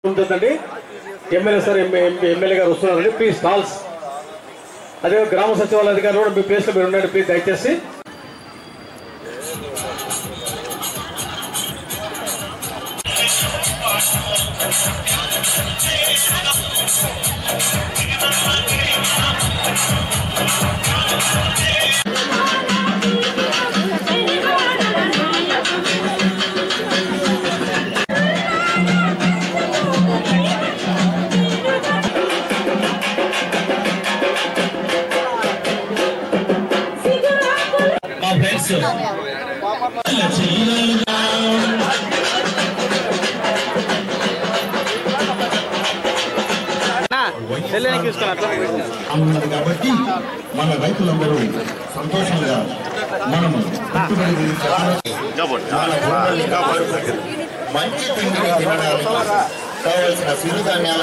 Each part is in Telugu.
ఉంటుందండి ఎమ్మెల్యే సార్ ఎమ్మెల్యే గారు వస్తున్నారండి ప్లీజ్ కాల్స్ అదే గ్రామ సచివాలయ అధికారులు కూడా మీ ప్లేస్లో మీరు ఉండండి ప్లీజ్ దయచేసి మా ఫ్రెండ్స్ అన్నది కాబట్టి మన రైతులందరూ సంతోషంగా మనము పెట్టుబడి మన భూముల్ని కాపాడుకుంటూ మంచి తిండిగా తినడానికి కావలసిన సిరిధాన్యాల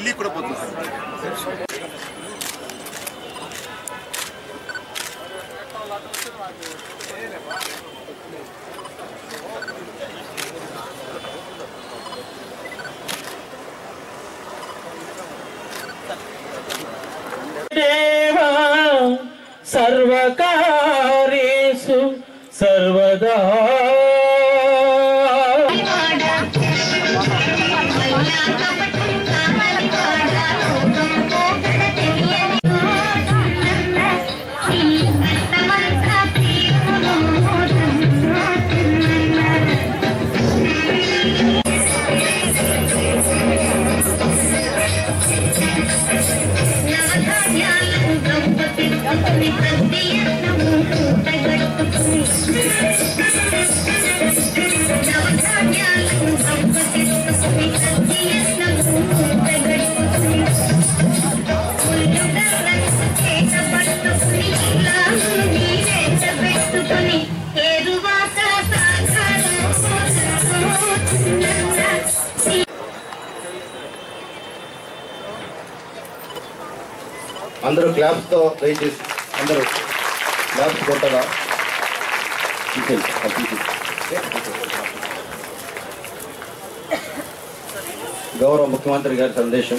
దేవా సర్వకార్యేషు సర్వదా అందరూ క్లాప్స్ తో దయచేసి అందరూ క్లాప్స్ కొట్టగా తీసేయండి, అది తీసేయండి. గౌరవ ముఖ్యమంత్రి గారి సందేశం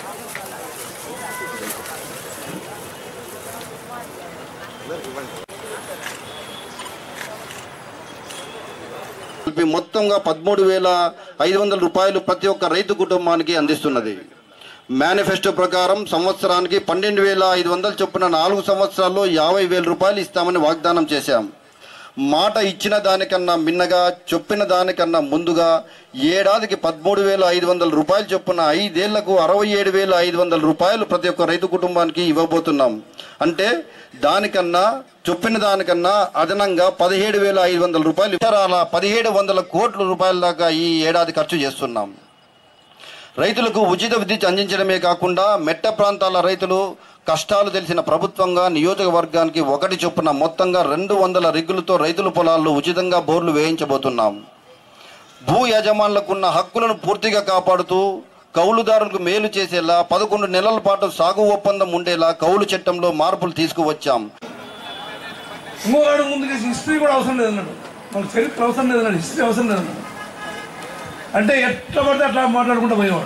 కలిపి మొత్తంగా పదమూడు వేల ఐదు వందల రూపాయలు ప్రతి ఒక్క రైతు కుటుంబానికి అందిస్తున్నది మేనిఫెస్టో ప్రకారం సంవత్సరానికి పన్నెండు వేల ఐదు వందల చొప్పున నాలుగు సంవత్సరాల్లో యాభై వేల రూపాయలు ఇస్తామని వాగ్దానం చేశాం మాట ఇచ్చిన దానికన్నా మిన్నగా చెప్పిన దానికన్నా ముందుగా ఏడాదికి పదమూడు వేల ఐదు వందల రూపాయలు చొప్పున ఐదేళ్లకు అరవై ఏడు వేల ఐదు వందల రూపాయలు ప్రతి ఒక్క రైతు కుటుంబానికి ఇవ్వబోతున్నాం అంటే దానికన్నా చొప్పిన దానికన్నా అదనంగా పదిహేడు వేల ఐదు వందల రూపాయలు ఇతరాల పదిహేడు వందల కోట్ల రూపాయల దాకా ఈ ఏడాది ఖర్చు చేస్తున్నాం రైతులకు ఉచిత విద్యుత్ అందించడమే కాకుండా మెట్ట ప్రాంతాల రైతులు కష్టాలు తెలిసిన ప్రభుత్వంగా నియోజకవర్గానికి ఒకటి చొప్పున మొత్తంగా రెండు వందల రిగ్గులతో రైతుల పొలాల్లో ఉచితంగా బోర్లు వేయించబోతున్నాం భూ యజమానులకున్న హక్కులను పూర్తిగా కాపాడుతూ కౌలుదారులకు మేలు చేసేలా పదకొండు నెలల పాటు సాగు ఒప్పందం ఉండేలా కౌలు చట్టంలో మార్పులు తీసుకువచ్చాం ఇంకోవాడు ముందుకు హిస్టరీ కూడా అవసరం లేదన్నాడు మనకు చరిత్ర అవసరం లేదన్నాడు హిస్టరీ అవసరం లేదన్నాడు అంటే ఎట్లా పడితే అట్లా మాట్లాడుకుంటూ పోయేవాడు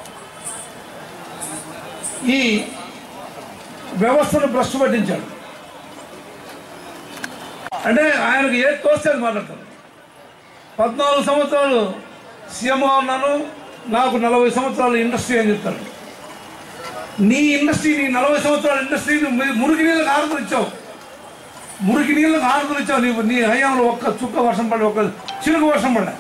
ఈ వ్యవస్థను భ్రష్టు పట్టించాడు అంటే ఆయనకు ఏ తోస్తే అది మాట్లాడతాడు పద్నాలుగు సంవత్సరాలు సీఎంగా ఉన్నాను నాకు నలభై సంవత్సరాలు ఇండస్ట్రీ అని చెప్తాడు నీ ఇండస్ట్రీ నీ నలభై సంవత్సరాల ఇండస్ట్రీని ము- మురికి నీళ్ళకి ఆరుదలు ఇచ్చావు మురికి నీళ్ళకి ఆరుదలు ఇచ్చావు నీవు నీ హయాంలో ఒక్క చుక్క వర్షం పడి ఒక్క చిరుకు వర్షం పడ్డా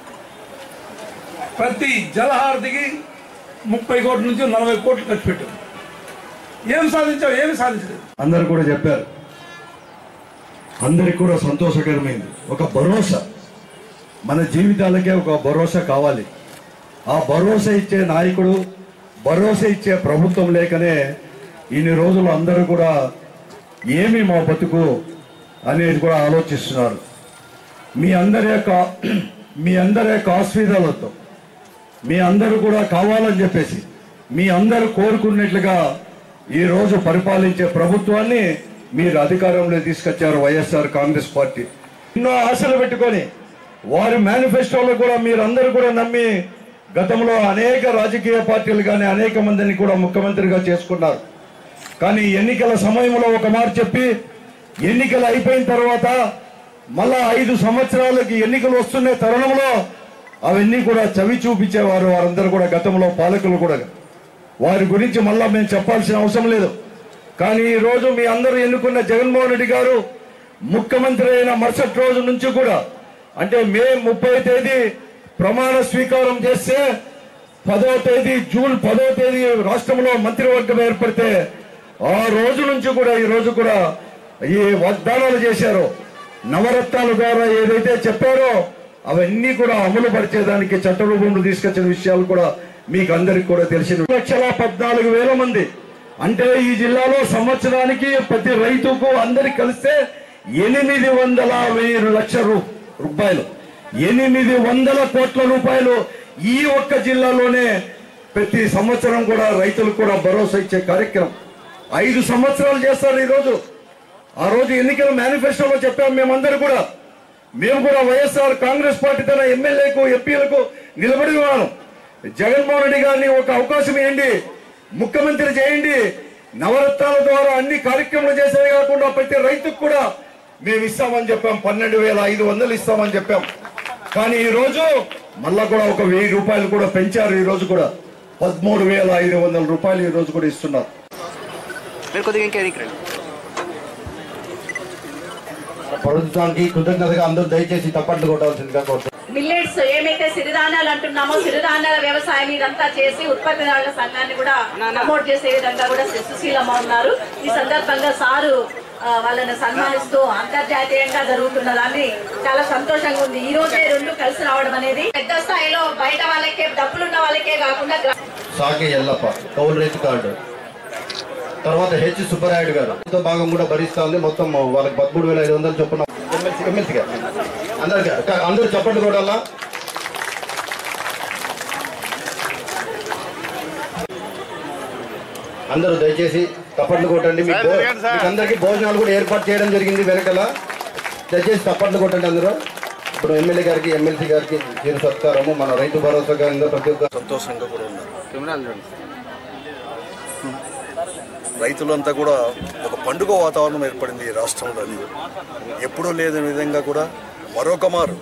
ప్రతి జలహారతికి ముప్పై కోట్ల నుంచి నలభై కోట్లు ఖర్చు పెట్టావు ఏం సాధించావు ఏమి సాధించలేదు అందరు కూడా చెప్పారు అందరికి కూడా సంతోషకరమైంది ఒక భరోసా మన జీవితాలకే ఒక భరోసా కావాలి ఆ భరోసా ఇచ్చే నాయకుడు భరోసా ఇచ్చే ప్రభుత్వం లేకనే ఇన్ని రోజులు అందరూ కూడా ఏమి మా బతుకు అనేది కూడా ఆలోచిస్తున్నారు మీ అందరి యొక్క మీ అందరి యొక్క ఆశీర్వాదాలతో మీ అందరూ కూడా కావాలని చెప్పేసి మీ అందరూ కోరుకున్నట్లుగా ఈ రోజు పరిపాలించే ప్రభుత్వాన్ని మీరు అధికారంలో తీసుకొచ్చారు వైఎస్ఆర్ కాంగ్రెస్ పార్టీ ఎన్నో ఆశలు పెట్టుకొని వారి మేనిఫెస్టోలో కూడా మీరందరూ కూడా నమ్మి గతంలో అనేక రాజకీయ పార్టీలు కానీ అనేక మందిని కూడా ముఖ్యమంత్రిగా చేసుకున్నారు కానీ ఎన్నికల సమయంలో ఒక మాట చెప్పి ఎన్నికలు అయిపోయిన తర్వాత మళ్ళా ఐదు సంవత్సరాలకి ఎన్నికలు వస్తున్న తరుణంలో అవన్నీ కూడా చవి చూపించేవారు వారందరూ కూడా గతంలో పాలకులు కూడా వారి గురించి మళ్ళా మేము చెప్పాల్సిన అవసరం లేదు కానీ ఈ రోజు మీ అందరూ ఎన్నుకున్న జగన్మోహన్ రెడ్డి గారు ముఖ్యమంత్రి అయిన మరుసటి రోజు నుంచి కూడా అంటే మే ముప్పై తేదీ ప్రమాణ స్వీకారం చేస్తే పదో తేదీ జూన్ పదో తేదీ రాష్ట్రంలో మంత్రివర్గం ఏర్పడితే ఆ రోజు నుంచి కూడా ఈ రోజు కూడా ఈ వాగ్దానాలు చేశారు నవరత్నాల ద్వారా ఏదైతే చెప్పారో అవన్నీ కూడా అమలు పరిచేదానికి చట్టరూపంలో తీసుకొచ్చిన విషయాలు కూడా మీకు అందరికి కూడా తెలిసిన లక్షల పద్నాలుగు వేల మంది అంటే ఈ జిల్లాలో సంవత్సరానికి ప్రతి రైతుకు అందరికి కలిస్తే ఎనిమిది వందల వెయ్యి లక్షల రూ- రూపాయలు ఎనిమిది వందల కోట్ల రూపాయలు ఈ ఒక్క జిల్లాలోనే ప్రతి సంవత్సరం కూడా రైతులకు కూడా భరోసా ఇచ్చే కార్యక్రమం ఐదు సంవత్సరాలు చేస్తారు ఈ రోజు ఆ రోజు ఎన్నికల మేనిఫెస్టోలో చెప్పాం మేమందరూ కూడా మేము కూడా వైఎస్ఆర్ కాంగ్రెస్ పార్టీ తన ఎమ్మెల్యేకు ఎంపీలకు నిలబడి ఉన్నాను జగన్మోహన్ రెడ్డి గారిని ఒక అవకాశం ఇవ్వండి ముఖ్యమంత్రి చేయండి నవరత్నాల ద్వారా అన్ని కార్యక్రమాలు చేసేది కాకుండా ప్రతి రైతుకు కూడా మేము ఇస్తామని చెప్పాం పన్నెండు వేల ఐదు వందలు ఇస్తామని చెప్పాం కానీ ఈ రోజు మళ్ళా కూడా ఒక వెయ్యి రూపాయలు కూడా పెంచారు ఈ రోజు కూడా పదమూడు వేల ఐదు వందల రూపాయలు ఈ రోజు కూడా ఇస్తున్నారు మీరు కొద్దిగా ఇంకా ఎనికి రండి ప్రభుత్వానికి కృతజ్ఞతగా అందరూ దయచేసి తప్పట్లు కొట్టాల్సిందిగా కోరుతున్నాను మిల్లెట్స్ ఏమైతే సిరిధాన్యాలు అంటున్నామో సిరిధాన్యాల వ్యవసాయం ఇదంతా చేసి ఉత్పత్తిదారుల సంఘాన్ని కూడా ప్రమోట్ చేసే విధంగా కూడా సుశీలమ్మ ఉన్నారు ఈ సందర్భంగా సారు ఆ, వాళ్ళని సన్మానిస్తూ అంతర్జాతీయంగా జరుగుతున్న దాన్ని చాలా సంతోషంగా ఉంది ఈ రోజే రెండు కలిసి రావడం అనేది పెద్ద స్థాయిలో బయట వాళ్ళకే డబ్బులున్న వాళ్ళకే కాకుండా గ్రా- సాకే ఎల్లప్ప కౌలు రైతు కార్డు తర్వాత హెచ్ సుబ్బరాయుడు గారు ఎంతో భాగం కూడా భరిస్తా ఉంది మొత్తం వాళ్ళకి పదమూడు వేల ఐదు వందలు చొప్పున ఎమ్మెల్సీ ఎమ్మెల్సీ గారు అందరికి అందరూ చప్పట్లు కూడా అందరూ దయచేసి తప్పట్లు కొట్టండి మీకు భో- మీకు అందరికీ భోజనాలు కూడా ఏర్పాటు చేయడం జరిగింది వెనకల దయచేసి తప్పట్లు కొట్టండి అందరూ ఇప్పుడు ఎమ్మెల్యే గారికి ఎమ్మెల్సీ గారికి తీరు సత్కారము మన రైతు భరోసా గారి ప్రతి ఒక్క సంతోషంగా కూడా ఉన్నారు కెమెరాలు చూడండి రైతులంతా కూడా ఒక పండుగ వాతావరణం ఏర్పడింది ఈ రాష్ట్రంలోని ఎప్పుడూ లేని విధంగా కూడా మరొక మారు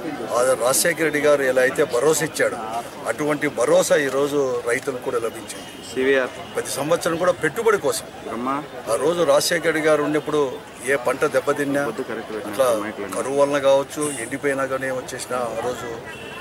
ఆ రాజశేఖర రెడ్డి గారు ఎలా అయితే భరోసా ఇచ్చాడు అటువంటి భరోసా ఈరోజు రైతులకు కూడా లభించింది సివిఆర్ ప్రతి సంవత్సరం కూడా పెట్టుబడి కోసం బ్రహ్మ ఆ రోజు రాజశేఖర రెడ్డి గారు ఉన్నప్పుడు ఏ పంట దెబ్బతిన్నా అట్లా కరువు వలన కావచ్చు ఎండిపోయినా కానీ వచ్చేసిన ఆ రోజు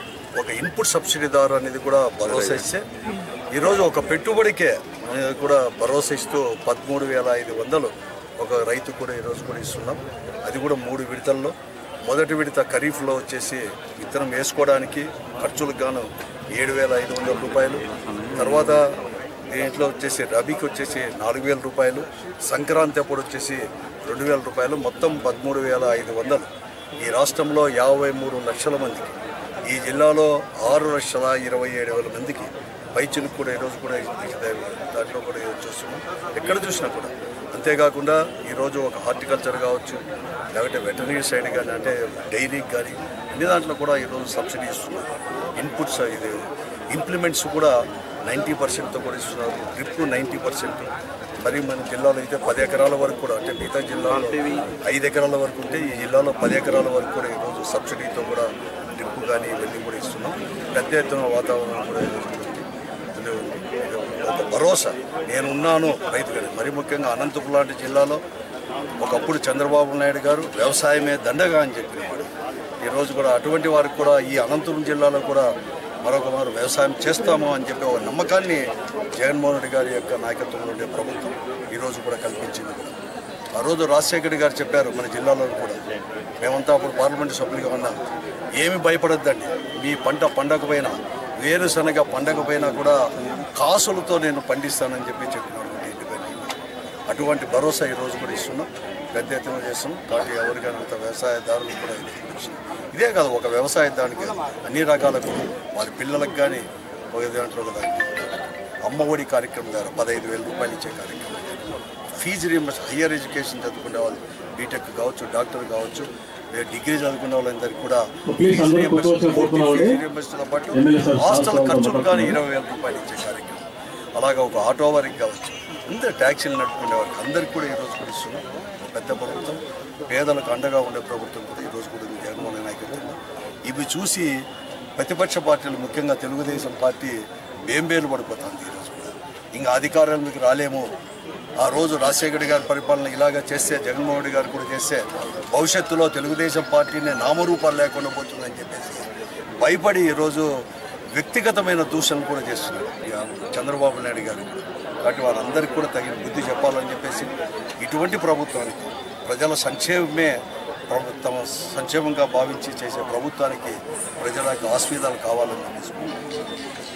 ఒక ఇన్పుట్ సబ్సిడీదారు అనేది కూడా భరోసా ఇస్తే ఈరోజు ఒక పెట్టుబడికే అనేది కూడా భరోసా ఇస్తూ పదమూడు వేల ఐదు వందలు ఒక రైతు కూడా ఈరోజు కూడా ఇస్తున్నాం అది కూడా మూడు విడతల్లో మొదటి విడత ఖరీఫ్లో వచ్చేసి విత్తనం వేసుకోవడానికి ఖర్చులకు గాను ఏడు వేల ఐదు వందల రూపాయలు తర్వాత దీంట్లో వచ్చేసి రబీకి వచ్చేసి నాలుగు వేల రూపాయలు సంక్రాంతి అప్పుడు వచ్చేసి రెండు వేల రూపాయలు మొత్తం పదమూడు వేల ఐదు వందలు ఈ రాష్ట్రంలో యాభై మూడు లక్షల మందికి ఈ జిల్లాలో ఆరు లక్షల ఇరవై ఏడు వేల మందికి పైచులకు కూడా ఈరోజు కూడా ఈ దాంట్లో కూడా ఈరోజు చూస్తున్నాం ఎక్కడ చూసినా కూడా అంతేకాకుండా ఈరోజు ఒక హార్టికల్చర్ కావచ్చు లేకపోతే వెటనరీ సైడ్ కానీ అంటే డైరీకి కానీ అన్ని దాంట్లో కూడా ఈరోజు సబ్సిడీ ఇస్తున్నారు ఇన్పుట్స్ ఇది ఇంప్లిమెంట్స్ కూడా నైంటీ పర్సెంట్తో కూడా ఇస్తున్నారు డ్రిప్ నైంటీ పర్సెంట్ మరి మన జిల్లాలో అయితే పది ఎకరాల వరకు కూడా అంటే మిగతా జిల్లాలో ఐదు ఎకరాల వరకు ఉంటే ఈ జిల్లాలో పది ఎకరాల వరకు కూడా ఈరోజు సబ్సిడీతో కూడా డ్రిప్ కానీ ఇవన్నీ కూడా ఇస్తున్నాం పెద్ద ఎత్తున వాతావరణం కూడా ఈరోజు ఉంది. ఇది ఒక భరోసా నేనున్నాను రైతుగాని మరి ముఖ్యంగా అనంతపురం లాంటి జిల్లాలో ఒకప్పుడు చంద్రబాబు నాయుడు గారు వ్యవసాయమే దండగా అని చెప్పినవాడు ఈరోజు కూడా అటువంటి వారికి కూడా ఈ అనంతపురం జిల్లాలో కూడా మరొక మారు వ్యవసాయం చేస్తాము అని చెప్పి ఒక నమ్మకాన్ని జగన్మోహన్ రెడ్డి గారి యొక్క నాయకత్వంలో ఉండే ప్రభుత్వం ఈరోజు కూడా కల్పించింది కూడా ఆ రోజు రాజశేఖర రెడ్డి గారు చెప్పారు మన జిల్లాలో కూడా మేమంతా అప్పుడు పార్లమెంటు సభ్యులుగా ఉన్నాం ఏమి భయపడొద్దండి మీ పంట పండకపోయినా వేరుశనగ పండకపోయినా కూడా కాసులతో నేను పండిస్తానని చెప్పి చెప్పినాడు ఇండిపెండెంట్ అటువంటి భరోసా ఈ రోజు కూడా ఇస్తున్నాం పెద్ద ఎత్తున చేస్తున్నాం కాబట్టి ఎవరికైనా అంత వ్యవసాయదారులు కూడా ఇది ఇస్తున్నాం. ఇదే కాదు ఒక వ్యవసాయదానికి అన్ని రకాలకు వారి పిల్లలకు కానీ ఒక దాంట్లో ఒక దానికి అమ్మ ఒడి కార్యక్రమం ద్వారా పదహైదు వేల రూపాయలు ఇచ్చే కార్యక్రమం ఫీజు రీంబర్స్ హయ్యర్ ఎడ్యుకేషన్ చదువుకునే వాళ్ళు బీటెక్ కావచ్చు డాక్టర్ కావచ్చు ఏ డిగ్రీ చదువుకున్న వాళ్ళందరికీ కూడా ప్లీజ్ అందరూ కూర్చోవలసిన కోరుతున్నామండి. రీయింబర్స్మెంట్తో పాటు ఎమ్మెల్యే సార్ హాస్టల్ సార్ ఖర్చులు కానీ మాట్లాడుతున్నారు. ఇరవై వేల రూపాయలు ఇచ్చే కార్యక్రమం అలాగే ఒక ఆటో వారికి కావచ్చు అందరు ట్యాక్సీలు నడుపుకునే వారికి అందరికీ కూడా ఈరోజు కూడా ఇస్తున్నాం ఒక పెద్ద ప్రభుత్వం పేదలకు అండగా ఉండే ప్రభుత్వం కూడా ఈరోజు కూడా ఉంది జగన్మోహన్ నాయకత్వంలో ఇవి చూసి ప్రతిపక్ష పార్టీలు ముఖ్యంగా తెలుగుదేశం పార్టీ బేంబేలు పడిపోతుంది ఈరోజు కూడా ఇంకా అధికారంలోకి రాలేము ఆ రోజు రాజశేఖర గారి పరిపాలన ఇలాగా చేస్తే జగన్మోహన్ రెడ్డి గారు కూడా చేస్తే భవిష్యత్తులో తెలుగుదేశం పార్టీని నామరూపాలు లేకుండా పోతుందని చెప్పేసి భయపడి ఈరోజు వ్యక్తిగతమైన దూషణలు కూడా చేస్తున్నారు ఇక చంద్రబాబు నాయుడు గారు కాబట్టి వారందరికీ కూడా తగిన బుద్ధి చెప్పాలని చెప్పేసి ఇటువంటి ప్రభుత్వానికి ప్రజల సంక్షేమమే ప్రభు తమ సంక్షేమంగా భావించి చేసే ప్రభుత్వానికి ప్రజల యొక్క ఆస్వాదాలు కావాలని చెప్పేసి